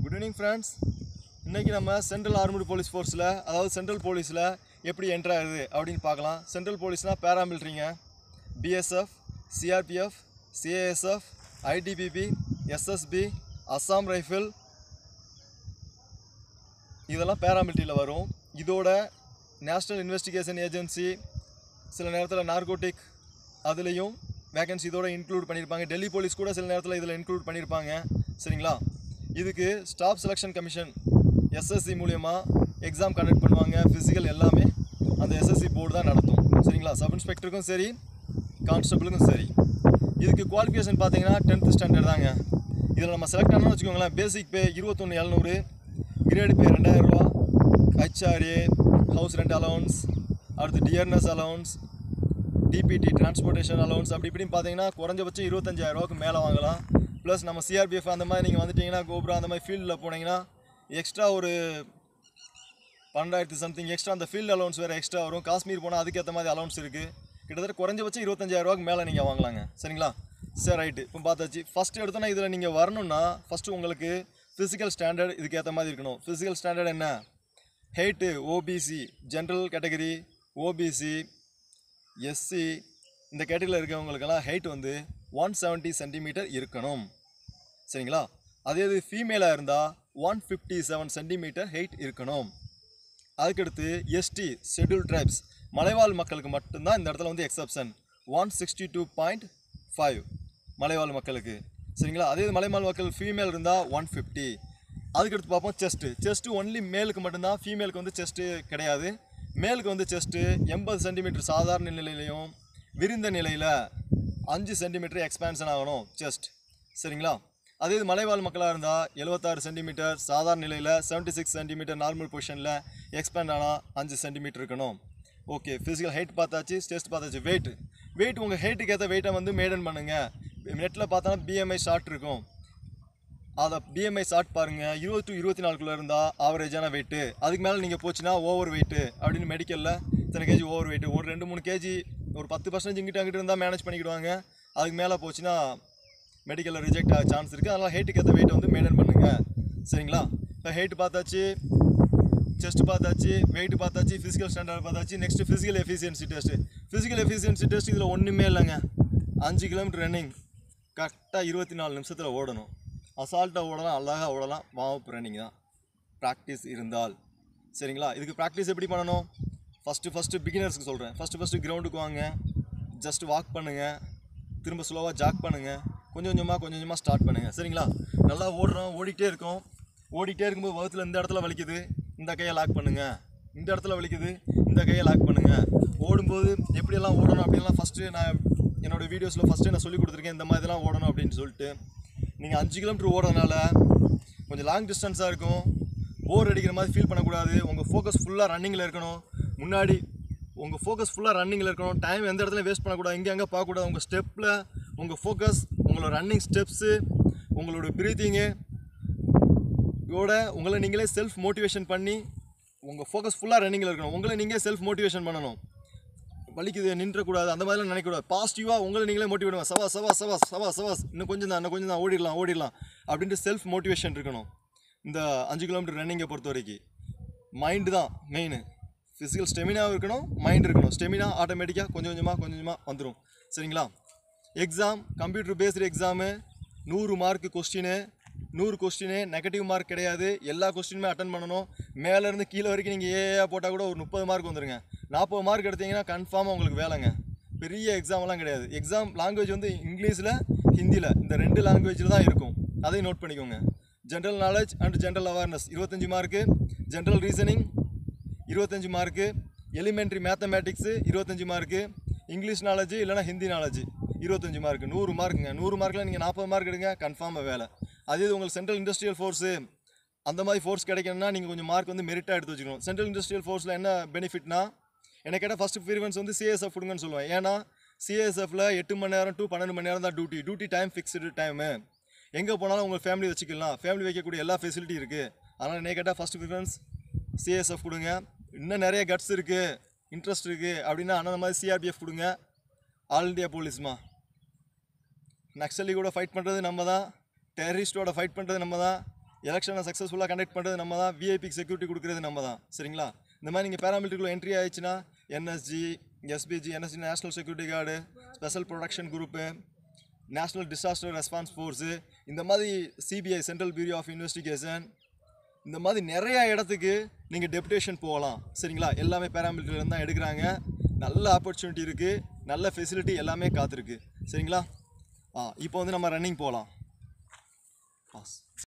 good evening friends இன்றைக்கி நம்ம central armed police ஃபோர்ஸில் அதாவது சென்ட்ரல் போலீஸில் எப்படி என்ட்ரு ஆகுது அப்படின்னு பார்க்கலாம் சென்ட்ரல் போலீஸ்னால் பேராமிலிட்ரிங்க BSF CRPF CASF ITBP SSB Assam rifle இதெல்லாம் பேராமிலிட்ரியில் வரும் இதோட நேஷ்னல் இன்வெஸ்டிகேஷன் ஏஜென்சி சில நேரத்தில் நார்கோட்டிக் அதுலேயும் வேகன்சி இதோட இன்க்ளூட் பண்ணியிருப்பாங்க டெல்லி போலீஸ் கூட சில நேரத்தில் இதில் இன்க்ளூட் பண்ணியிருப்பாங்க சரிங்களா இதுக்கு ஸ்டாஃப் செலெக்ஷன் கமிஷன் எஸ்எஸ்சி மூலயமா எக்ஸாம் கண்டக்ட் பண்ணுவாங்க ஃபிசிக்கல் எல்லாமே அந்த எஸ்எஸ்சி போர்டு தான் நடத்தும் சரிங்களா சப் இன்ஸ்பெக்டருக்கும் சரி கான்ஸ்டபிளுக்கும் சரி இதுக்கு குவாலிஃபிகேஷன் பார்த்தீங்கன்னா டென்த்து ஸ்டாண்டர்ட் தாங்க இதில் நம்ம செலக்ட் ஆனோம்னு வச்சுக்கோங்களேன் பேசிக் பே இருபத்தொன்று எழுநூறு கிரேடு பே ரெண்டாயிரரூவா ஹெச்ஆர்ஏ ஹவுஸ் ரெண்ட் அலவுன்ஸ் அடுத்து dearness allowance DPT transportation allowance அப்படி இப்படின்னு பார்த்தீங்கன்னா குறைஞ்சபட்சம் இருபத்தஞ்சாயிரரூவாக்கு மேலே வாங்கலாம் ப்ளஸ் நம்ம சிஆர்பிஎஃப் அந்த மாதிரி நீங்கள் வந்துட்டீங்கன்னா கோபுரம் அந்த மாதிரி ஃபீல்டில் போனீங்கன்னா எக்ஸ்ட்ரா ஒரு பன்னெண்டாயிரத்து சம்திங் எக்ஸ்ட்ரா அந்த ஃபீல்டு அலவுன்ஸ் வேறு எக்ஸ்ட்ரா வரும் காஷ்மீர் போனால் அதுக்கேற்ற மாதிரி அலவுன்ஸ் இருக்குது கிட்டத்தட்ட குறைஞ்சபட்சம் இருபத்தஞ்சாயிரரூவாக்கு மேலே நீங்கள் வாங்கலாங்க சரிங்களா சரி ரைட்டு இப்போ பார்த்தாச்சு ஃபஸ்ட்டு எடுத்தோன்னா இதில் நீங்கள் வரணும்னா ஃபஸ்ட்டு உங்களுக்கு ஃபிசிக்கல் ஸ்டாண்டர்ட் இதுக்கு ஏற்ற மாதிரி இருக்கணும் ஃபிசிக்கல் ஸ்டாண்டர்ட் என்ன height OBC general category OBC SC இந்த கேட்டகரியில் இருக்கவங்களுக்கெல்லாம் ஹைட் வந்து ஒன் செவன்ட்டி சென்டிமீட்டர் இருக்கணும் சரிங்களா அதே இது ஃபீமேலாக இருந்தால் one fifty seven centimetre height இருக்கணும் அதுக்கடுத்து எஸ்டி ஷெட்யூல் ட்ரைப்ஸ் மலைவாழ் மக்களுக்கு மட்டும்தான் இந்த இடத்துல வந்து exception one sixty two point five மலைவாழ் மக்களுக்கு சரிங்களா அதே இது மலைவாழ் மக்கள் ஃபீமேல் இருந்தால் ஒன் ஃபிஃப்டி அதுக்கடுத்து பார்ப்போம் செஸ்ட்டு செஸ்ட்டு ஒன்லி மேலுக்கு மட்டும்தான் ஃபீமேலுக்கு வந்து செஸ்ட்டு கிடையாது மேலுக்கு வந்து செஸ்ட்டு எண்பது சென்டிமீட்டர் சாதாரண நிலையிலையும் விரிந்த நிலையில் அஞ்சு சென்டிமீட்டர் எக்ஸ்பேன்ஷன் ஆகணும் செஸ்ட் சரிங்களா அதே இது மலைவாழ் மக்களாக இருந்தால் எழுபத்தாறு சென்டிமீட்டர் சாதாரண நிலையில் செவன்ட்டி சிக்ஸ் சென்டிமீட்டர் நார்மல் பொசிஷனில் எக்ஸ்பேண்ட் ஆனால் அஞ்சு சென்டிமீட்டர் இருக்கணும் ஓகே ஃபிசிக்கல் ஹைட் பார்த்தாச்சு செஸ்ட் பார்த்தாச்சு வெயிட் வெயிட் உங்கள் ஹைட்டுக்கு ஏற்ற வெயிட்டை வந்து மெயின்டைன் பண்ணுங்கள் நெட்டில் பார்த்தோன்னா பிஎம்ஐ ஷார்ட் இருக்கும் அதை பிஎம்ஐ ஷார்ட் பாருங்கள் இருபது டு இருபத்தி நாலுக்குள்ளே இருந்தால் ஆவரேஜான வெயிட்டு அதுக்கு மேலே நீங்கள் போச்சுன்னா ஓவர் வெயிட்டு அப்படின்னு மெடிக்கலில் இத்தனை கேஜி ஓவர் வெயிட்டு ஒரு ரெண்டு மூணு கேஜி ஒரு பத்து பர்சன்டேஜ் இங்கிட்ட அங்கிட்டு இருந்தால் மேனேஜ் பண்ணிக்கிடுவாங்க அதுக்கு மேலே போச்சுன்னா மெடிக்கலில் ரிஜெக்ட் ஆக சான்ஸ் இருக்குது அதனால் ஹைட்டுக்கு ஏற்ற வெயிட் வந்து மெயின்டைன் பண்ணுங்கள் சரிங்களா இப்போ ஹைட் பார்த்தாச்சு செஸ்ட் பார்த்தாச்சு வெயிட் பார்த்தாச்சு ஃபிசிக்கல் ஸ்டாண்டர்ட் பார்த்தாச்சு next physical efficiency test physical efficiency test இதில் ஒன்றுமே இல்லைங்க அஞ்சு கிலோமீட்டர் ரன்னிங் கரெக்டாக இருபத்தி நாலு நிமிஷத்தில் ஓடணும் அசால்ட்டாக ஓடலாம் அழகாக ஓடலாம் வாமப் ரன்னிங் தான் ப்ராக்டிஸ் இருந்தால் சரிங்களா இதுக்கு ப்ராக்டிஸ் எப்படி பண்ணணும் ஃபஸ்ட்டு ஃபஸ்ட்டு பிகினர்ஸ்க்கு சொல்கிறேன் ஃபஸ்ட்டு ஃபஸ்ட்டு கிரவுண்டுக்கு வாங்க ஜஸ்ட் வாக் பண்ணுங்கள் திரும்ப ஸ்லோவாக ஜாக் பண்ணுங்கள் கொஞ்சம் கொஞ்சமாக கொஞ்சம் கொஞ்சமாக ஸ்டார்ட் பண்ணுங்கள் சரிங்களா நல்லா ஓடுறோம் ஓடிட்டே இருக்கோம் ஓடிட்டே இருக்கும்போது வகுத்தில் இந்த இடத்துல வலிக்குது இந்த கையை லாக் பண்ணுங்கள் இந்த இடத்துல வலிக்குது இந்த கையை லாக் பண்ணுங்கள் ஓடும்போது எப்படியெல்லாம் ஓடணும் அப்படின்லாம் ஃபஸ்ட்டு நான் என்னோடய வீடியோஸில் ஃபஸ்ட்டு நான் சொல்லி கொடுத்துருக்கேன் இந்த மாதிரிலாம் ஓடணும் அப்படின்னு சொல்லிட்டு நீங்கள் அஞ்சு கிலோமீட்டர் ஓடுறதுனால கொஞ்சம் லாங் டிஸ்டன்ஸாக இருக்கும் போர் அடிக்கிற மாதிரி ஃபீல் பண்ணக்கூடாது உங்கள் ஃபோக்கஸ் ஃபுல்லாக ரன்னிங்கில் இருக்கணும் முன்னாடி உங்கள் ஃபோக்கஸ் ஃபுல்லாக ரன்னிங்கில் இருக்கணும் டைம் எந்த இடத்துல வேஸ்ட் பண்ணக்கூடாது இங்கே அங்கே பார்க்கக்கூடாது உங்கள் ஸ்டெப்பில் உங்கள் ஃபோக்கஸ் உங்களோட ரன்னிங் ஸ்டெப்ஸு உங்களோட ப்ரீத்திங்கு இதோட உங்களை நீங்களே செல்ஃப் மோட்டிவேஷன் பண்ணி உங்கள் ஃபோக்கஸ் ஃபுல்லாக ரன்னிங்கில் இருக்கணும் உங்களை நீங்கள் செல்ஃப் மோட்டிவேஷன் பண்ணணும் வலிக்குது நின்றக்கூடாது அந்த மாதிரிலாம் நினைக்கக்கூடாது பாசிட்டிவாக உங்களை நீங்களே மோட்டிவேட் பண்ணுவோம் சவா சவா சவா சவா சவாஸ் இன்னும் கொஞ்சம் தான் இன்னும் கொஞ்சம் தான் ஓடிடலாம் ஓடிடலாம் அப்படின்ட்டு செல்ஃப் மோட்டிவேஷன் இருக்கணும் இந்த அஞ்சு கிலோமீட்டர் ரன்னிங்கை பொறுத்த வரைக்கும் மைண்டு தான் மெயின் ஃபிசிக்கல் ஸ்டெமினாவும் இருக்கணும் மைண்ட் இருக்கணும் ஸ்டெமினா ஆட்டோமேட்டிக்காக கொஞ்சம் கொஞ்சமாக கொஞ்சம் கொஞ்சமாக வந்துடும் சரிங்களா எக்ஸாம் கம்ப்யூட்டர் பேஸ்டு எக்ஸாமு நூறு மார்க்கு கொஸ்டினு நூறு கொஸ்டினு நெகட்டிவ் மார்க் கிடையாது எல்லா கொஸ்டினுமே அட்டன் பண்ணணும் மேலேருந்து கீழே வரைக்கும் நீங்கள் ஏஏ போட்டால் கூட ஒரு முப்பது மார்க் வந்துருங்க நாற்பது மார்க் எடுத்தீங்கன்னா கன்ஃபார்மாக உங்களுக்கு வேலைங்க பெரிய எக்ஸாம்லாம் கிடையாது எக்ஸாம் லாங்குவேஜ் வந்து இங்கிலீஷில் ஹிந்தியில் இந்த ரெண்டு லாங்குவேஜில் தான் இருக்கும் அதையும் நோட் பண்ணிக்கோங்க general knowledge and general awareness இருபத்தஞ்சி மார்க்கு ஜென்ரல் ரீசனிங் இருபத்தஞ்சி மார்க்கு எலிமெண்ட்ரி மேத்தமேட்டிக்ஸு இருபத்தஞ்சி மார்க்கு இங்கிலீஷ் நாலேஜ் இல்லைனா ஹிந்தி நாலேஜ் இருபத்தஞ்சி மார்க்கு நூறு மார்க்குங்க நூறு மார்க்கில் நீங்கள் நாற்பது மார்க் எடுங்க கன்ஃபார்மாக வேலை அதே இது உங்களுக்கு சென்ட்ரல் இண்டஸ்ட்ரியல் ஃபோர்ஸு அந்த மாதிரி ஃபோர்ஸ் கிடைக்கணும்னா நீங்கள் கொஞ்சம் மார்க் வந்து மெரிட்டாக எடுத்து வச்சுக்கணும் சென்ட்ரல் இண்டஸ்ட்ரியல் ஃபோர்ஸில் என்ன பெனிஃபிட்னா எனக்கு கேட்டால் ஃபஸ்ட்டு ப்ரீஃபரன்ஸ் வந்து சிஎஸ்எஃப் கொடுங்கன்னு சொல்லுவேன் ஏன்னா சிஎஸ்எஃப்ல எட்டு மணி நேரம் டு பன்னெண்டு மணி நேரம் தான் duty duty time fixed time எங்கே போனாலும் உங்கள் ஃபேமிலி வச்சுக்கலாம் ஃபேமிலி வைக்கக்கூடிய எல்லா ஃபெசிலிட்டி இருக்குது அதனால் என்ன கேட்டால் ஃபஸ்ட்டு ப்ரிஃபரன்ஸ் சிஎஸ்எஃப் கொடுங்க இன்னும் நிறைய கட்ஸ் இருக்குது இன்ட்ரெஸ்ட் இருக்குது அப்படின்னா அந்த மாதிரி சிஆர்பிஎஃப் கொடுங்க ஆல் இண்டியா போலீஸ்மா நக்சலி கூட ஃபைட் பண்ணுறது நம்ம தான் டெரரிஸ்டோட ஃபைட் பண்ணுறது நம்ம தான் எலெக்ஷனை சக்ஸஸ்ஃபுல்லாக கண்டக்ட் பண்ணுறது நம்ம தான் விஐபிக்கு செக்யூரிட்டி கொடுக்குறது நம்ம தான் சரிங்களா இந்த மாதிரி நீங்கள் பேராமிலிட்டரிக்குள்ளே என்ட்ரி ஆயிடுச்சுன்னா NSG SPG NSG national security guard special protection group national disaster response force இந்த மாதிரி CBI central bureau of investigation இந்த மாதிரி நிறையா இடத்துக்கு நீங்கள் டெபுடேஷன் போகலாம் சரிங்களா எல்லாமே பேராமிலிட்டரியில தான் எடுக்கிறாங்க நல்ல ஆப்பர்ச்சுனிட்டி இருக்குது நல்ல ஃபெசிலிட்டி எல்லாமே காத்திருக்கு சரிங்களா ஆ இப்போ வந்து நம்ம ரன்னிங் போகலாம் பாஸ்